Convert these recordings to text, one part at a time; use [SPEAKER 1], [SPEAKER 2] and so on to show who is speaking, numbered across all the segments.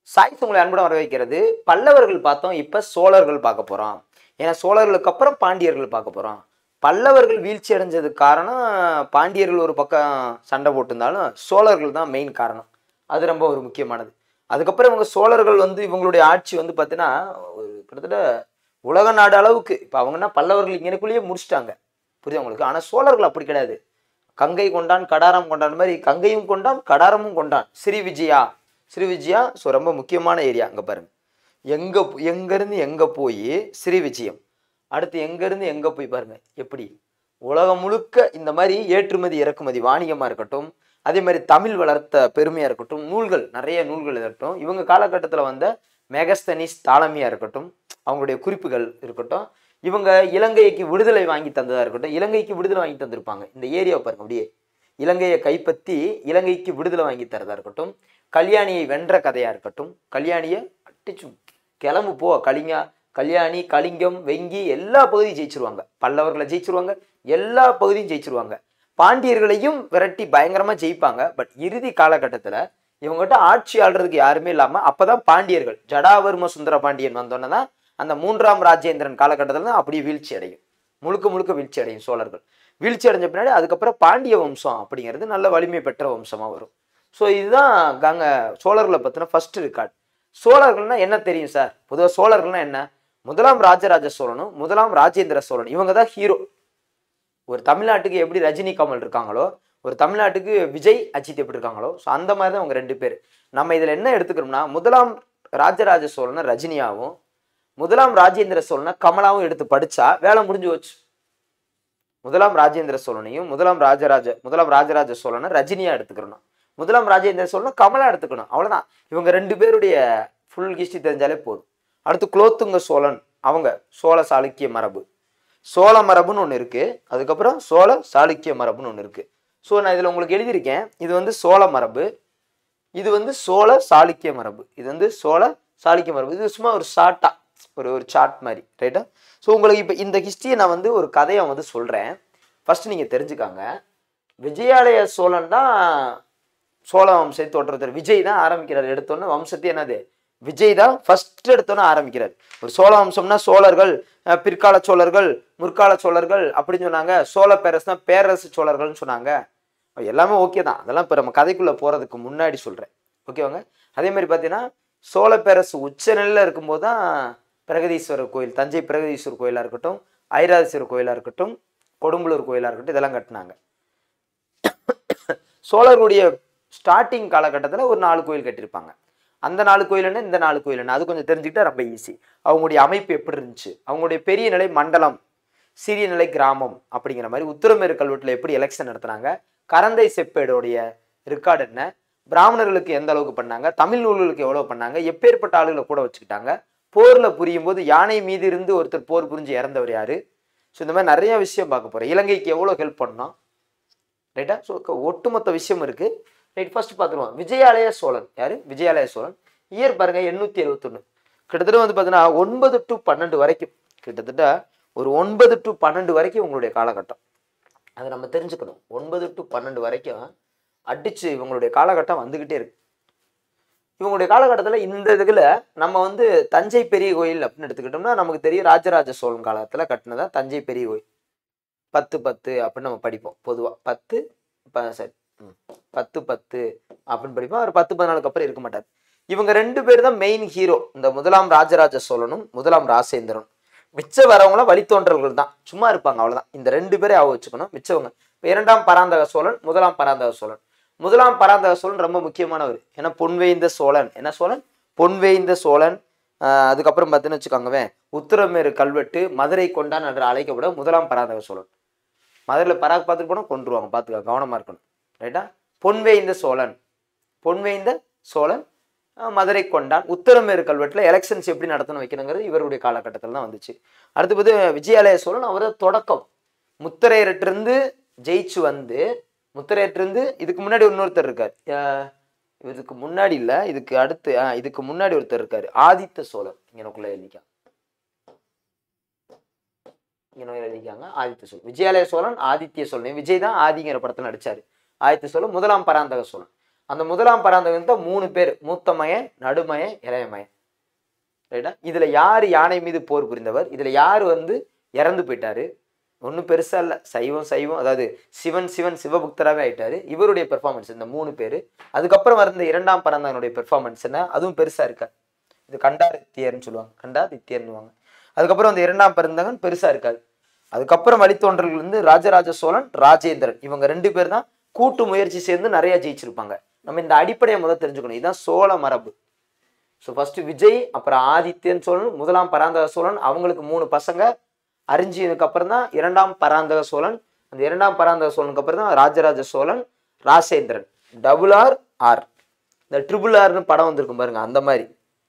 [SPEAKER 1] choice உங்களை அன்புடன் வர வைக்கிறது பல்லவர்கள் பார்த்தோம் இப்போ சோழர்கள் பார்க்க போகிறோம் ஏன்னா சோழர்களுக்கு அப்புறம் பாண்டியர்கள் பார்க்க போகிறோம் பல்லவர்கள் வீழ்ச்சி அடைஞ்சதுக்கு காரணம் பாண்டியர்கள் ஒரு பக்கம் சண்டை போட்டிருந்தாலும் சோழர்கள் தான் மெயின் காரணம் அது ரொம்ப ஒரு முக்கியமானது அதுக்கப்புறம் இவங்க சோழர்கள் வந்து இவங்களுடைய ஆட்சி வந்து பார்த்தீங்கன்னா ஒரு கிட்டத்தட்ட உலக நாடு அளவுக்கு இப்போ அவங்கன்னா பல்லவர்கள் இங்கனக்குள்ளேயே முடிச்சிட்டாங்க புரியுது உங்களுக்கு ஆனால் சோழர்கள் அப்படி கிடையாது கங்கை கொண்டான் கடாரம் கொண்டான் மாதிரி கங்கையும் கொண்டான் கடாரமும் கொண்டான் ஸ்ரீ விஜயா ஸ்ரீ விஜயா ஸோ ரொம்ப முக்கியமான ஏரியா அங்கே பாருங்க எங்கே எங்கேருந்து எங்கே போய் ஸ்ரீ விஜயம் அடுத்து எங்கேருந்து எங்கே போய் பாருங்க எப்படி உலகம் முழுக்க இந்த மாதிரி ஏற்றுமதி இறக்குமதி வாணிகமாக இருக்கட்டும் அதே மாதிரி தமிழ் வளர்த்த பெருமையாக இருக்கட்டும் நூல்கள் நிறைய நூல்கள் இருக்கட்டும் இவங்க காலகட்டத்தில் வந்த மெகஸ்தனிஸ் தாளமியாக இருக்கட்டும் அவங்களுடைய குறிப்புகள் இருக்கட்டும் இவங்க இலங்கைக்கு விடுதலை வாங்கி தந்ததாக இருக்கட்டும் இலங்கைக்கு விடுதலை வாங்கி தந்திருப்பாங்க இந்த ஏரியாவை பாருங்க அப்படியே இலங்கையை கைப்பற்றி இலங்கைக்கு விடுதலை வாங்கி தரதா இருக்கட்டும் கல்யாணியை வென்ற கதையாக இருக்கட்டும் கல்யாணியை அட்டிச்சு கிளம்பு போ கலிங்கா கல்யாணி கலிங்கம் வெங்கி எல்லா பகுதியும் ஜெயிச்சிருவாங்க பல்லவர்களை ஜெயிச்சிருவாங்க எல்லா பகுதியும் ஜெயிச்சிருவாங்க பாண்டியர்களையும் விரட்டி பயங்கரமா ஜெயிப்பாங்க பட் இறுதி காலகட்டத்துல இவங்ககிட்ட ஆட்சி ஆள்றதுக்கு யாருமே இல்லாம அப்பதான் பாண்டியர்கள் ஜடாவர்ம சுந்தர பாண்டியன் வந்தோன்னே தான் அந்த மூன்றாம் ராஜேந்திரன் காலகட்டத்தில் தான் அப்படியே வீழ்ச்சி அடையும் முழுக்க முழுக்க வீழ்ச்சி அடையும் சோழர்கள் வீழ்ச்சி அடைஞ்ச பின்னாடி அதுக்கப்புறம் பாண்டிய வம்சம் அப்படிங்கிறது நல்ல வலிமை பெற்ற வம்சமா வரும் ஸோ இதுதான் கங்க சோழர்களை பற்றின ஃபர்ஸ்ட் ரெக்கார்ட் சோழர்கள்னா என்ன தெரியும் சார் பொதுவாக சோழர்கள்னா என்ன முதலாம் ராஜராஜ சோழனும் முதலாம் ராஜேந்திர சோழன் இவங்க தான் ஹீரோ ஒரு தமிழ்நாட்டுக்கு எப்படி ரஜினி கமல் இருக்காங்களோ ஒரு தமிழ்நாட்டுக்கு விஜய் அஜித் எப்படி இருக்காங்களோ ஸோ அந்த மாதிரி தான் அவங்க ரெண்டு பேர் நம்ம இதில் என்ன எடுத்துக்கிறோம்னா முதலாம் ராஜராஜ சோழனை ரஜினியாவும் முதலாம் ராஜேந்திர சோழனை கமலாவும் எடுத்து படிச்சா வேலை முடிஞ்சு போச்சு முதலாம் ராஜேந்திர சோழனையும் முதலாம் ராஜராஜ முதலாம் ராஜராஜ சோழனை ரஜினியா எடுத்துக்கிறணும் முதலாம் ராஜேந்திர சோழனை கமலா எடுத்துக்கணும் அவ்வளவுதான் இவங்க ரெண்டு பேருடைய ஃபுல் ஹிஸ்டரி தெரிஞ்சாலே போதும் அடுத்து குலோத்துங்க சோழன் அவங்க சோழ சாளுக்கிய மரபு சோழ மரபுன்னு ஒன்று இருக்கு அதுக்கப்புறம் சோழ சாளுக்கிய மரபுன்னு ஒன்று இருக்கு ஸோ நான் இதில் உங்களுக்கு எழுதியிருக்கேன் இது வந்து சோழ மரபு இது வந்து சோழ சாளுக்கிய மரபு இது வந்து சோழ சாளுக்கிய மரபு இது சும்மா ஒரு ஷார்ட்டா ஒரு ஒரு சார்ட் மாதிரி ரைட்டா ஸோ உங்களுக்கு இப்போ இந்த ஹிஸ்ட்ரியை நான் வந்து ஒரு கதையை வந்து சொல்கிறேன் ஃபர்ஸ்ட் நீங்கள் தெரிஞ்சுக்காங்க விஜயாலய சோழன் தான் சோழ வம்சத்தை தோற்றத்தர் விஜய் தான் ஆரம்பிக்கிறார் எடுத்தோன்னே வம்சத்தை என்னது விஜய் தான் ஃபர்ஸ்ட் எடுத்தோன்னே ஆரம்பிக்கிறார் ஒரு சோழ வம்சம்னா சோழர்கள் அஹ், பிற்கால சோழர்கள் முற்கால சோழர்கள் அப்படின்னு சொன்னாங்க சோழ பேரரசு தான் பேரரசு சோழர்கள்னு சொன்னாங்க எல்லாமே ஓகே தான் அதெல்லாம் இப்போ நம்ம கதைக்குள்ளே போகிறதுக்கு முன்னாடி சொல்கிறேன் ஓகேவாங்க அதே மாதிரி பார்த்தீங்கன்னா சோழ பேரரசு உச்ச நிலையில் இருக்கும்போது தான் பிரகதீஸ்வரர் கோயில் தஞ்சை பிரகதீஸ்வரர் கோயிலாக இருக்கட்டும் ஐராதீஸ்வரர் கோயிலாக இருக்கட்டும் கொடும்பலூர் கோயிலாக இருக்கட்டும் இதெல்லாம் கட்டினாங்க சோழர்களுடைய ஸ்டார்டிங் காலகட்டத்தில் ஒரு நாலு கோயில் கட்டியிருப்பாங்க அந்த நாலு கோயில் என்ன இந்த நாலு கோயில் என்ன அது கொஞ்சம் தெரிஞ்சுக்கிட்டா ரொம்ப ஈஸி அவங்களுடைய அமைப்பு எப்படி இருந்துச்சு அவங்களுடைய பெரிய நிலை மண்டலம் சிறிய நிலை கிராமம் அப்படிங்கிற மாதிரி உத்தரமேறு கல்வெட்டில் எப்படி எலெக்ஷன் நடத்துனாங்க கரந்தை செப்பேடுடைய ரெக்கார்டு என்ன பிராமணர்களுக்கு எந்த அளவுக்கு பண்ணாங்க தமிழ் நூல்களுக்கு எவ்வளோ பண்ணாங்க எப்பேற்பட்ட ஆளுகளை கூட வச்சுக்கிட்டாங்க போரில் புரியும் போது யானை மீது இருந்து ஒருத்தர் போர் புரிஞ்சு இறந்தவர் யாரு ஸோ இந்த மாதிரி நிறைய விஷயம் பார்க்க போகிறோம் இலங்கைக்கு எவ்வளோ ஹெல்ப் பண்ணோம் ரைட்டா ஸோ ஒட்டுமொத்த விஷயம் இருக்கு ரைட் ஃபர்ஸ்ட் பார்த்துருவோம் விஜயாலய சோழன் யாரு விஜயாலய சோழன் இயர் பாருங்க எண்ணூற்றி எழுபத்தொன்று கிட்டத்தட்ட வந்து பார்த்தீங்கன்னா ஒன்பது டு பன்னெண்டு வரைக்கும் கிட்டத்தட்ட ஒரு ஒன்பது டு பன்னெண்டு வரைக்கும் உங்களுடைய காலகட்டம் அதை நம்ம தெரிஞ்சுக்கணும் ஒன்பது டு பன்னெண்டு வரைக்கும் அடிச்சு இவங்களுடைய காலகட்டம் வந்துக்கிட்டே இருக்கு இவங்களுடைய காலகட்டத்தில் இந்த இதில் நம்ம வந்து தஞ்சை பெரிய கோயில் அப்படின்னு எடுத்துக்கிட்டோம்னா நமக்கு தெரியும் ராஜராஜ சோழன் காலத்தில் கட்டினதா தஞ்சை பெரிய கோயில் பத்து பத்து அப்படின்னு நம்ம படிப்போம் பொதுவாக பத்து ப சரி ம், பத்து பத்து அப்படின்னு படிப்போம் அவர் பத்து பதினாலுக்கு அப்புறம் இருக்க மாட்டார் இவங்க ரெண்டு பேர் தான் மெயின் ஹீரோ இந்த முதலாம் ராஜராஜ சோழனும் முதலாம் ராசேந்திரனும் மிச்சம் வரவங்களாம் வழித்தோன்றல்கள் தான் சும்மா இருப்பாங்க அவ்வளவுதான் இந்த ரெண்டு பேரை ஆக வச்சுக்கணும் மிச்சவங்க இப்போ இரண்டாம் பராந்தக சோழன் முதலாம் பராந்தக சோழன் முதலாம் பராந்தக சோழன் ரொம்ப முக்கியமானவர் ஏன்னா பொன்வேய்ந்த சோழன் என்ன சோழன் பொன்வேய்ந்த சோழன் ஆஹ் அதுக்கப்புறம் பார்த்தீங்கன்னு வச்சுக்கோங்கவே உத்தரமேறு கல்வெட்டு மதுரை கொண்டான் என்று அழைக்கப்பட முதலாம் பராந்தக சோழன் மதுரையில் பராக் பார்த்துட்டு போனால் கொண்டுருவாங்க பார்த்துக்க கவனமாக இருக்கணும் ரைட்டா பொன்வேய்ந்த சோழன் பொன்வேய்ந்த சோழன் அஹ் மதுரை கொண்டான் உத்தரமேறு கல்வெட்டில் எலெக்ஷன்ஸ் எப்படி நடத்தணும் வைக்கணுங்கிறது இவருடைய காலகட்டத்தில் தான் வந்துச்சு அடுத்து பார்த்து விஜயாலய சோழன் அவர் தொடக்கம் முத்திரையர்கிட்டருந்து ஜெயிச்சு வந்து முத்திரையர்கிட்டருந்து இதுக்கு முன்னாடி இன்னொருத்தர் இருக்கார் அஹ் இதுக்கு முன்னாடி இல்லை இதுக்கு அடுத்து அஹ் இதுக்கு முன்னாடி ஒருத்தர் இருக்காரு ஆதித்த சோழன் இங்கனக்குள்ள எழுதிக்கா இங்கே எழுதிக்காங்க ஆதித்த சோழன் விஜயாலய சோழன் ஆதித்ய சோழன் விஜய் தான் ஆதிங்கிற படத்தில் நடிச்சாரு ஆதித்த சோழன் முதலாம் பராந்தக சோழன் அந்த முதலாம் பராந்தகன் தான் மூணு பேர் மூத்த மயன் நடுமயன் இளைய மயன் ரைட்டா இதுல யார் யானை மீது போர் புரிந்தவர் இதுல யார் வந்து இறந்து போயிட்டாரு ஒன்றும் பெருசா இல்லை சைவம் சைவம் அதாவது சிவன் சிவன் சிவபக்தராகவே ஆயிட்டாரு இவருடைய பெர்ஃபார்மன்ஸ் இந்த மூணு பேர் அதுக்கப்புறம் வந்த இரண்டாம் பரந்தவனுடைய பெர்ஃபார்மன்ஸ் என்ன அதுவும் பெருசா இருக்கா இது கண்டாதித்யர்னு சொல்லுவாங்க கண்டாதித்யர்னுவாங்க அதுக்கப்புறம் அந்த இரண்டாம் பரந்தகன் பெருசா இருக்காது அதுக்கப்புறம் வழித்தோன்றல்கள் வந்து ராஜராஜ சோழன் ராஜேந்திரன் இவங்க ரெண்டு பேர் தான் கூட்டு முயற்சி சேர்ந்து நிறைய ஜெயிச்சிருப்பாங்க நம்ம இந்த அடிப்படையை முதல் தெரிஞ்சுக்கணும் இதுதான் சோழ மரபு ஸோ ஃபர்ஸ்ட் விஜய் அப்புறம் ஆதித்யன் சோழன் முதலாம் பராந்தக சோழன் அவங்களுக்கு மூணு பசங்க அறிஞ்சியதுக்கு அப்புறம் தான் இரண்டாம் பராந்தக சோழன் அந்த இரண்டாம் பராந்தக சோழனுக்கு அப்புறம் தான் Rajaraja Cholan Rajendran double R R இந்த ட்ரிபிள் ஆர்னு படம் வந்திருக்கும் பாருங்க அந்த மாதிரி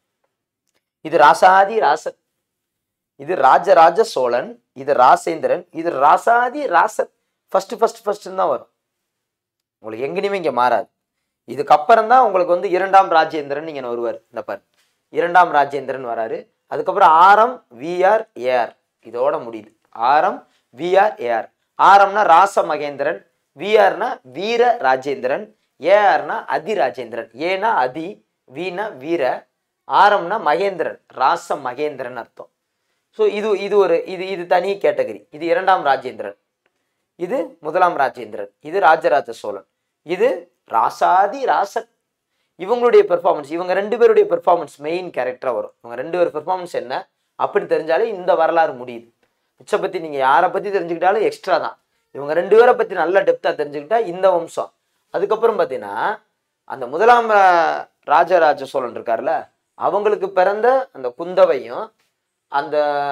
[SPEAKER 1] இது ராசாதி ராசன் இது ராஜராஜ சோழன் இது ராசேந்திரன் இது Rajadhi Rajan first first first தான் வரும் உங்களுக்கு எங்கேயுமே இங்கே மாறாது இதுக்கப்புறம் தான் உங்களுக்கு வந்து இரண்டாம் ராஜேந்திரன் இங்கே வருவார் இந்த பாரு இரண்டாம் ராஜேந்திரன் வராரு அதுக்கப்புறம் ஆரம் விஆர் ஏஆர் இதோட முடியுது ஆரம் விஆர் ஏஆர் ஆரம்னா ராச மகேந்திரன் விஆர்னா வீர ராஜேந்திரன் ஏஆர்னா அதி ராஜேந்திரன் ஏனா அதி வீணா வீர ஆரம்னா மகேந்திரன் ராச மகேந்திரன் அர்த்தம் ஸோ இது இது ஒரு இது இது தனி கேட்டகரி இது இரண்டாம் ராஜேந்திரன் இது முதலாம் ராஜேந்திரன் இது ராஜராஜ சோழன் இது ராசாதி ராசன் இவங்களுடைய பெர்ஃபார்மன்ஸ் இவங்க ரெண்டு பேருடைய பெர்ஃபார்மன்ஸ் மெயின் கேரக்டராக வரும் இவங்க ரெண்டு பேர் பெர்ஃபார்மன்ஸ் என்ன அப்படின்னு தெரிஞ்சாலே இந்த வரலாறு முடியுது மிச்ச பற்றி நீங்கள் யாரை பற்றி தெரிஞ்சுக்கிட்டாலும் எக்ஸ்ட்ரா தான் இவங்க ரெண்டு பேரை பற்றி நல்ல டெப்த்தாக தெரிஞ்சுக்கிட்டா இந்த வம்சம் அதுக்கப்புறம் பார்த்தீங்கன்னா அந்த முதலாம் ரா- ராஜராஜ சோழன் இருக்கார்ல அவங்களுக்கு பிறந்த அந்த குந்தவையும் அந்த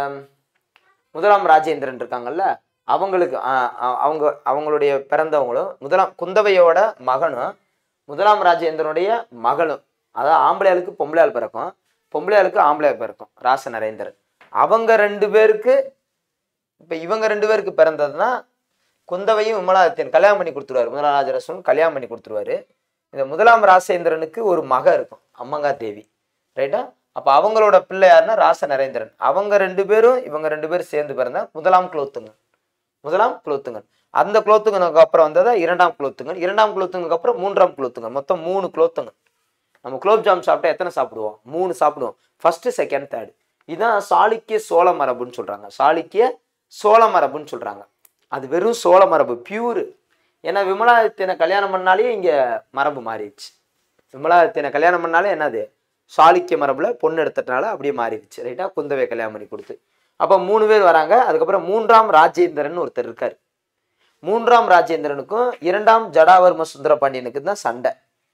[SPEAKER 1] முதலாம் ராஜேந்திரன் இருக்காங்கல்ல அவங்களுக்கு ஆ, ஆ, அவங்க அவங்களுடைய பிறந்தவங்களும் முதலாம் குந்தவையோட மகனும் முதலாம் ராஜேந்திரனுடைய மகளும் அதாவது ஆம்பளையாளுக்கு பொம்பளையாள் பிறக்கும் பொம்பளையாளுக்கு ஆம்பளையாள் பிறக்கும் ராச நரேந்திரன் அவங்க ரெண்டு பேருக்கு இப்போ இவங்க ரெண்டு பேருக்கு பிறந்ததுன்னா குந்தவையும் விமலாதித்யன் கல்யாணம் பண்ணி கொடுத்துருவாரு முதலாம் ராஜரசன் கல்யாணம் பண்ணி கொடுத்துருவாரு இந்த முதலாம் ராசேந்திரனுக்கு ஒரு மக இருக்கும் அம்மங்கா தேவி ரைட்டா அப்போ அவங்களோட பிள்ளை யாருன்னா ராச நரேந்திரன் அவங்க ரெண்டு பேரும் இவங்க ரெண்டு பேரும் சேர்ந்து பிறந்த முதலாம் குலோத்துங்கன் முதலாம் குலோத்துங்கன் அந்த குலோத்துங்கனுக்கு அப்புறம் வந்ததா இரண்டாம் குலோத்துங்கன் இரண்டாம் குலோத்துங்கனுக்கு அப்புறம் மூன்றாம் குலோத்துங்கன் மொத்தம் மூணு குலோத்துங்கன் நம்ம குலோப் ஜாம் சாப்பிட்டா எத்தனை சாப்பிடுவோம் மூணு சாப்பிடுவோம் ஃபர்ஸ்ட் செகண்ட் தேர்ட் இதுதான் சாளுக்கிய சோழ மரபுன்னு சொல்றாங்க சாளுக்கிய சோழ மரபுன்னு சொல்றாங்க அது வெறும் சோழ மரபு பியூர் ஏன்னா விமலாதித்யனை கல்யாணம் பண்ணாலே இங்க மரபு மாறிடுச்சு விமலாதித்யனை கல்யாணம் பண்ணாலே என்னது சாளுக்கிய மரபுல பொண்ணு எடுத்ததுனால அப்படியே மாறிடுச்சு ரைட்டா குந்தவை கல்யாணம் பண்ணி கொடுத்து அப்போ மூணு பேர் வராங்க அதுக்கப்புறம் மூன்றாம் ராஜேந்திரன் ஒருத்தர் இருக்கார் மூன்றாம் ராஜேந்திரனுக்கும் இரண்டாம் ஜடாவர்ம சுந்தர பாண்டியனுக்கு தான் சண்டை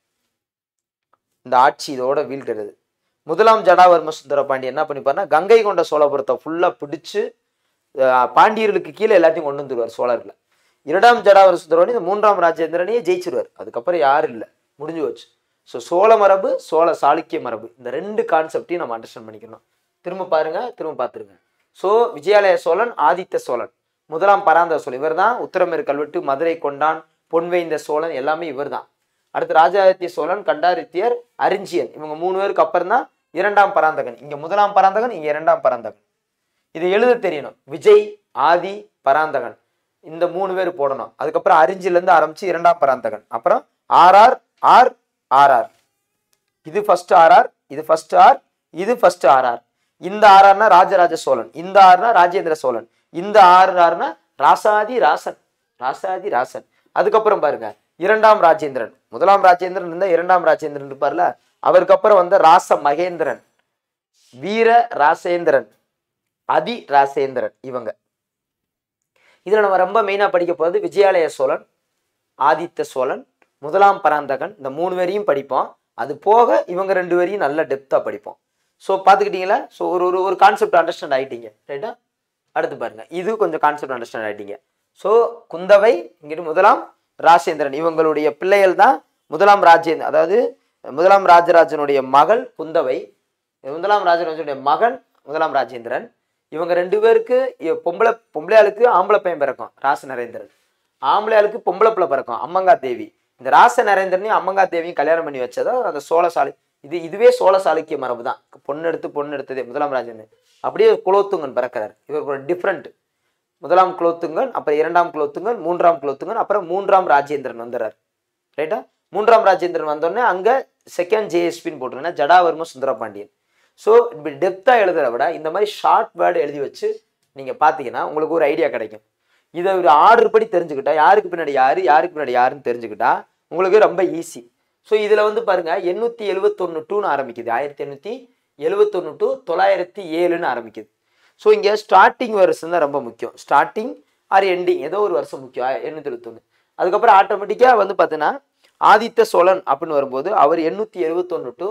[SPEAKER 1] இந்த ஆட்சி இதோட வீழ்கிறது முதலாம் ஜடாவர்ம சுந்தர பாண்டியன் என்ன பண்ணிப்பாருன்னா கங்கை கொண்ட சோழபுரத்தை ஃபுல்லாக பிடிச்சு அஹ், பாண்டியர்களுக்கு கீழே எல்லாத்தையும் கொண்டு வந்துருவார் சோழர்ல இரண்டாம் ஜடாவர சுந்தரவன் இந்த மூன்றாம் ராஜேந்திரனையே ஜெயிச்சிருவார் அதுக்கப்புறம் யாரும் இல்லை முடிஞ்சு போச்சு ஸோ சோழ மரபு சோழ சாளுக்கிய மரபு இந்த ரெண்டு கான்செப்டையும் நம்ம அண்டர்ஸ்டாண்ட் பண்ணிக்கணும் திரும்ப பாருங்க திரும்ப பார்த்துருங்க ஸோ விஜயாலய சோழன் ஆதித்த சோழன் முதலாம் பராந்தக சோழன் இவர் தான் உத்தரமேறு கல்வெட்டு மதுரை கொண்டான் பொன்வேய்ந்த சோழன் எல்லாமே இவர் தான் அடுத்து ராஜாதித்ய சோழன் கண்டாரித்தியர் அரிஞ்சியன் இவங்க மூணு பேருக்கு அப்புறம் தான் இரண்டாம் பராந்தகன் இங்க முதலாம் பராந்தகன் இங்க இரண்டாம் பராந்தகன் இது எழுத தெரியணும் விஜய் ஆதி பராந்தகன் இந்த மூணு பேர் போடணும் அதுக்கப்புறம் அரிஞ்சில இருந்து ஆரம்பிச்சு இரண்டாம் பராந்தகன் அப்புறம் ஆர்ஆர் ஆர் ஆர்ஆர் இது ஃபர்ஸ்ட் ஆர்ஆர் இது ஃபர்ஸ்ட் ஆர் இது ஃபர்ஸ்ட் ஆர்ஆர் இந்த ஆர்ஆர்னா ராஜராஜ சோழன் இந்த ஆர்னா ராஜேந்திர சோழன் இந்த ஆறு ஆர்னா ராசாதி ராசன் ராசாதி ராசன் அதுக்கப்புறம் பாருங்க இரண்டாம் ராஜேந்திரன் முதலாம் ராஜேந்திரன் இருந்தா இரண்டாம் ராஜேந்திரன் இருப்பார்ல அவருக்கு அப்புறம் வந்த ராச மகேந்திரன் வீர ராசேந்திரன் அதி ராசேந்திரன் இவங்க இதுல நம்ம ரொம்ப மெயினா படிக்க போறது விஜயாலய சோழன் ஆதித்த சோழன் முதலாம் பராந்தகன் இந்த மூணு பேரையும் படிப்போம் அது போக இவங்க ரெண்டு பேரையும் நல்ல டெப்தா படிப்போம் ஸோ பார்த்துக்கிட்டீங்களா ஸோ ஒரு ஒரு ஒரு கான்செப்ட் அண்டர்ஸ்டாண்ட் ஆயிட்டீங்க ரைட்டா அடுத்து பாருங்க இது கொஞ்சம் கான்செப்ட் அண்டர்ஸ்டாண்ட் ஆயிட்டீங்க ஸோ குந்தவை இங்கிட்டு முதலாம் ராஜேந்திரன் இவங்களுடைய பிள்ளைகள் தான் முதலாம் ராஜேந்திரன் அதாவது முதலாம் ராஜராஜனுடைய மகள் குந்தவை முதலாம் ராஜராஜனுடைய மகன் முதலாம் ராஜேந்திரன் இவங்க ரெண்டு பேருக்கு இ- பொம்பளை பொம்பளையாளுக்கு ஆம்பளை பையன் பிறக்கும் ராச நரேந்திரன் ஆம்பளையாளுக்கு பொம்பளை பிள்ளை பிறக்கும் அம்மங்கா தேவி இந்த ராச நரேந்திரனையும் அம்மங்கா தேவியும் கல்யாணம் பண்ணி வச்சதா அந்த சோழ சாலை இது இதுவே சோழ சாளுக்கிய மரபு தான் பொண்ணு எடுத்து பொண்ணு எடுத்ததே முதலாம் ராஜேந்திரன் அப்படியே குலோத்துங்கன் பிறக்கிறார் இவர் ஒரு டிஃப்ரெண்ட் முதலாம் குலோத்துங்கன் அப்புறம் இரண்டாம் குலோத்துங்கன் மூன்றாம் குலோத்துங்கன் அப்புறம் மூன்றாம் ராஜேந்திரன் வந்துடுறார் ரைட்டா மூன்றாம் ராஜேந்திரன் வந்தோடனே அங்கே செகண்ட் ஜேஎஸ்பின்னு போட்டிருக்கேன் ஜடாவர்ம சுந்தரபாண்டியன் ஸோ இப்படி டெப்த்தாக எழுதுறத விட இந்த மாதிரி ஷார்ட் வேர்டு எழுதி வச்சு நீங்கள் பார்த்தீங்கன்னா உங்களுக்கு ஒரு ஐடியா கிடைக்கும் இதை ஒரு ஆர்டர் படி தெரிஞ்சுக்கிட்டா யாருக்கு பின்னாடி யார் யாருக்கு பின்னாடி யாருன்னு தெரிஞ்சுக்கிட்டா உங்களுக்கு ரொம்ப ஈஸி ஸோ இதில் வந்து பாருங்க எண்ணூற்றி எழுபத்தொன்று டூன்னு ஆரம்பிக்குது ஆயிரத்தி எண்ணூற்றி எழுபத்தொன்று டு தொள்ளாயிரத்தி ஏழுன்னு ஆரம்பிக்குது ஸோ இங்கே ஸ்டார்டிங் வருஷம் தான் ரொம்ப முக்கியம் ஸ்டார்டிங் ஆர் எண்டிங் ஏதோ ஒரு வருஷம் முக்கியம் எண்ணூற்றி எழுபத்தொன்று அதுக்கப்புறம் ஆட்டோமேட்டிக்காக வந்து பார்த்தீங்கன்னா ஆதித்த சோழன் அப்படின்னு வரும்போது அவர் எண்ணூற்றி எழுபத்தொன்று டு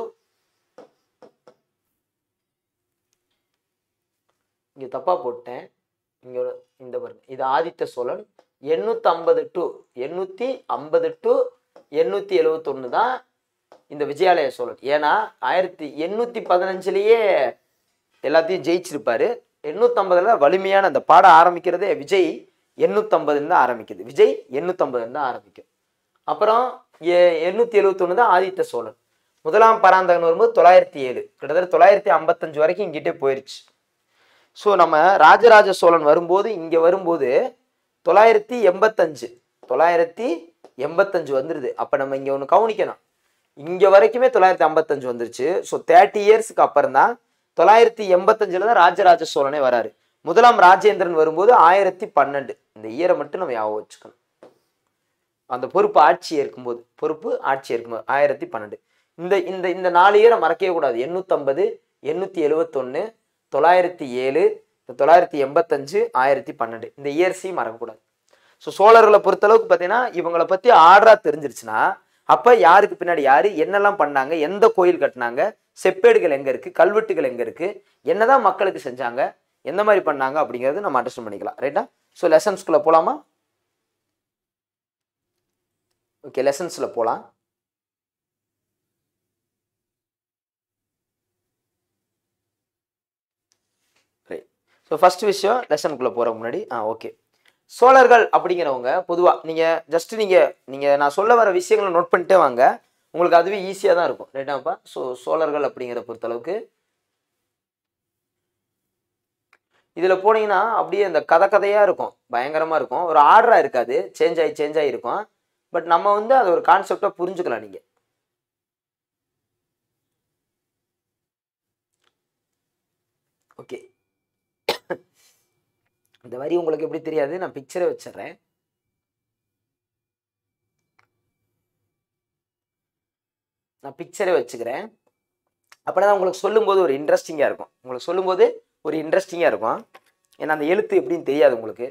[SPEAKER 1] இங்கே தப்பாக போட்டேன் இங்கே இந்த பாருங்க இது ஆதித்த சோழன் எண்ணூற்றி ஐம்பது டு எண்ணூற்றி ஐம்பது டு எண்ணூற்றி எழுவத்தொன்று தான் இந்த விஜயாலய சோழன் ஏன்னா ஆயிரத்தி எண்ணூற்றி பதினஞ்சுலேயே எல்லாத்தையும் ஜெயிச்சிருப்பாரு எண்ணூற்றம்பதுல வலிமையான அந்த பாடம் ஆரம்பிக்கிறதே விஜய் எண்ணூற்றம்பதுன்னு தான் ஆரம்பிக்குது விஜய் எண்ணூற்றம்பதுன்னு தான் ஆரம்பிக்கும் அப்புறம் எ எண்ணூற்றி எழுவத்தொன்று தான் ஆதித்த சோழன் முதலாம் பராந்தகன் வரும்போது தொள்ளாயிரத்தி ஏழு கிட்டத்தட்ட தொள்ளாயிரத்தி ஐம்பத்தஞ்சு வரைக்கும் இங்கிட்டே போயிருச்சு ஸோ நம்ம ராஜராஜ சோழன் வரும்போது இங்கே வரும்போது தொள்ளாயிரத்தி எண்பத்தஞ்சு தொள்ளாயிரத்தி எண்பத்தஞ்சு வந்துடுது அப்போ நம்ம இங்கே ஒன்று கவனிக்கணும் இங்கே வரைக்குமே தொள்ளாயிரத்தி ஐம்பத்தஞ்சு வந்துருச்சு ஸோ தேர்ட்டி இயர்ஸ்க்கு அப்புறம் தான் தொள்ளாயிரத்தி எண்பத்தஞ்சில் தான் ராஜராஜ சோழனே வராரு முதலாம் ராஜேந்திரன் வரும்போது ஆயிரத்தி பன்னெண்டு இந்த இயரை மட்டும் நம்ம ஞாபகம் வச்சுக்கணும் அந்த பொறுப்பு ஆட்சி இருக்கும்போது பொறுப்பு ஆட்சி இருக்கும்போது ஆயிரத்தி பன்னெண்டு இந்த இந்த இந்த நாலு இயரை மறக்கவே கூடாது எண்ணூற்றம்பது எண்ணூற்றி எழுவத்தொன்று தொள்ளாயிரத்தி ஏழு தொள்ளாயிரத்தி எண்பத்தஞ்சு ஆயிரத்தி பன்னெண்டு இந்த இயர்ஸையும் மறக்கக்கூடாது ஸோ சோழர்களை பொறுத்தளவுக்கு பார்த்தீங்கன்னா இவங்களை பற்றி ஆர்டராக தெரிஞ்சிருச்சுன்னா அப்போ யாருக்கு பின்னாடி யார் என்னெல்லாம் பண்ணாங்க எந்த கோயில் கட்டினாங்க செப்பேடுகள் எங்கே இருக்குது கல்வெட்டுகள் எங்கே இருக்குது என்னதான் மக்களுக்கு செஞ்சாங்க எந்த மாதிரி பண்ணாங்க அப்படிங்கிறது நம்ம அண்டர்ஸ்டாண்ட் பண்ணிக்கலாம் ரைட்டா ஸோ லெசன்ஸ்குள்ளே போகலாமா ஓகே லெசன்ஸில் போகலாம் ரைட் ஸோ ஃபர்ஸ்ட் விஷயம் லெசனுக்குள்ளே போகிற முன்னாடி ஆ ஓகே சோழர்கள் அப்படிங்கிறவங்க பொதுவாக நீங்கள் ஜஸ்ட் நீங்கள் நீங்கள் நான் சொல்ல வர விஷயங்களை நோட் பண்ணிட்டே வாங்க உங்களுக்கு அதுவே ஈஸியாக தான் இருக்கும் ரைட்டாப்பா ஸோ சோழர்கள் அப்படிங்கிற பொறுத்தளவுக்கு இதில் போனீங்கன்னா அப்படியே இந்த கதை கதையாக இருக்கும் பயங்கரமாக இருக்கும் ஒரு ஆர்டராக இருக்காது சேஞ்ச் ஆகி சேஞ்ச் ஆகி இருக்கும் பட் நம்ம வந்து அது ஒரு கான்செப்டாக புரிஞ்சுக்கலாம் நீங்கள் ஓகே இந்த வரி உங்களுக்கு எப்படி தெரியாது நான் பிக்சரை வச்சிடுறேன் நான் பிக்சரே வச்சுக்கிறேன் அப்படின்னா உங்களுக்கு சொல்லும்போது ஒரு இன்ட்ரெஸ்டிங்காக இருக்கும் உங்களுக்கு சொல்லும்போது ஒரு இன்ட்ரெஸ்டிங்காக இருக்கும் ஏன்னா அந்த எழுத்து எப்படின்னு தெரியாது உங்களுக்கு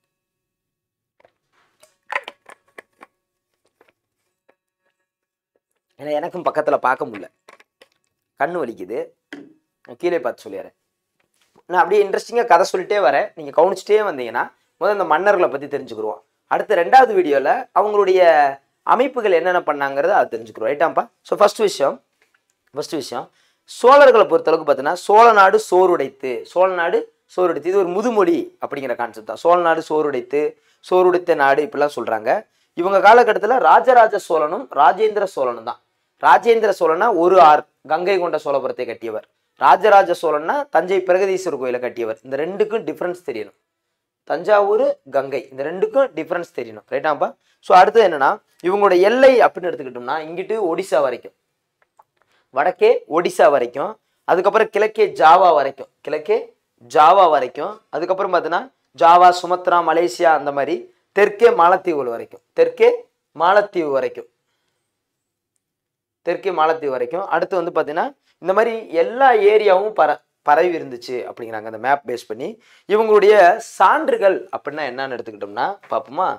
[SPEAKER 1] ஏன்னா எனக்கும் பக்கத்தில் பார்க்க முடியல கண்ணு வலிக்குது நான் கீழே பார்த்து சொல்லிடுறேன் நான் அப்படியே இன்ட்ரெஸ்டிங்காக கதை சொல்லிட்டே வரேன் நீங்கள் கவனிச்சிட்டே வந்தீங்கன்னா முதல்ல இந்த மன்னர்களை பற்றி தெரிஞ்சுக்கிடுவோம் அடுத்த ரெண்டாவது வீடியோவில் அவங்களுடைய அமைப்புகள் என்னென்ன பண்ணாங்கிறத அது தெரிஞ்சுக்கிறோம் ரைட்டாப்பா ஸோ ஃபர்ஸ்ட் விஷயம் ஃபர்ஸ்ட் விஷயம் சோழர்களை பொறுத்தளவுக்கு பார்த்தீங்கன்னா சோழ நாடு சோறுடைத்து சோழ நாடு சோறுடைத்து இது ஒரு முதுமொழி அப்படிங்கிற கான்செப்ட் தான் சோழ நாடு சோறுடைத்து சோறுடைத்த நாடு இப்படிலாம் சொல்கிறாங்க இவங்க காலகட்டத்தில் ராஜராஜ சோழனும் ராஜேந்திர சோழனும் தான் ராஜேந்திர சோழனா ஒரு ஆர் கங்கை கொண்ட சோழபுரத்தை கட்டியவர் ராஜராஜ சோழன்னா தஞ்சை பிரகதீஸ்வரர் கோயிலை கட்டியவர் இந்த ரெண்டுக்கும் டிஃப்ரென்ஸ் தெரியணும் தஞ்சாவூர் கங்கை இந்த ரெண்டுக்கும் டிஃப்ரென்ஸ் தெரியணும் ரைட்டாப்பா ஸோ அடுத்தது என்னன்னா இவங்களோட எல்லை அப்படின்னு எடுத்துக்கிட்டோம்னா இங்கிட்டு ஒடிசா வரைக்கும் வடக்கே ஒடிசா வரைக்கும் அதுக்கப்புறம் கிழக்கே ஜாவா வரைக்கும் கிழக்கே ஜாவா வரைக்கும் அதுக்கப்புறம் பார்த்தீங்கன்னா ஜாவா சுமத்ரா மலேசியா அந்த மாதிரி தெற்கே மாலத்தீவுகள் வரைக்கும் தெற்கே மாலத்தீவு வரைக்கும் தெற்கே மாலத்தீவு வரைக்கும் அடுத்து வந்து பார்த்தீங்கன்னா இந்த மாதிரி எல்லா ஏரியாவும் பர பரவி இருந்துச்சு அப்படிங்கிறாங்க அந்த மேப் பேஸ் பண்ணி இவங்களுடைய சான்றுகள் அப்படின்னா என்னன்னு எடுத்துக்கிட்டோம்னா பார்ப்போமா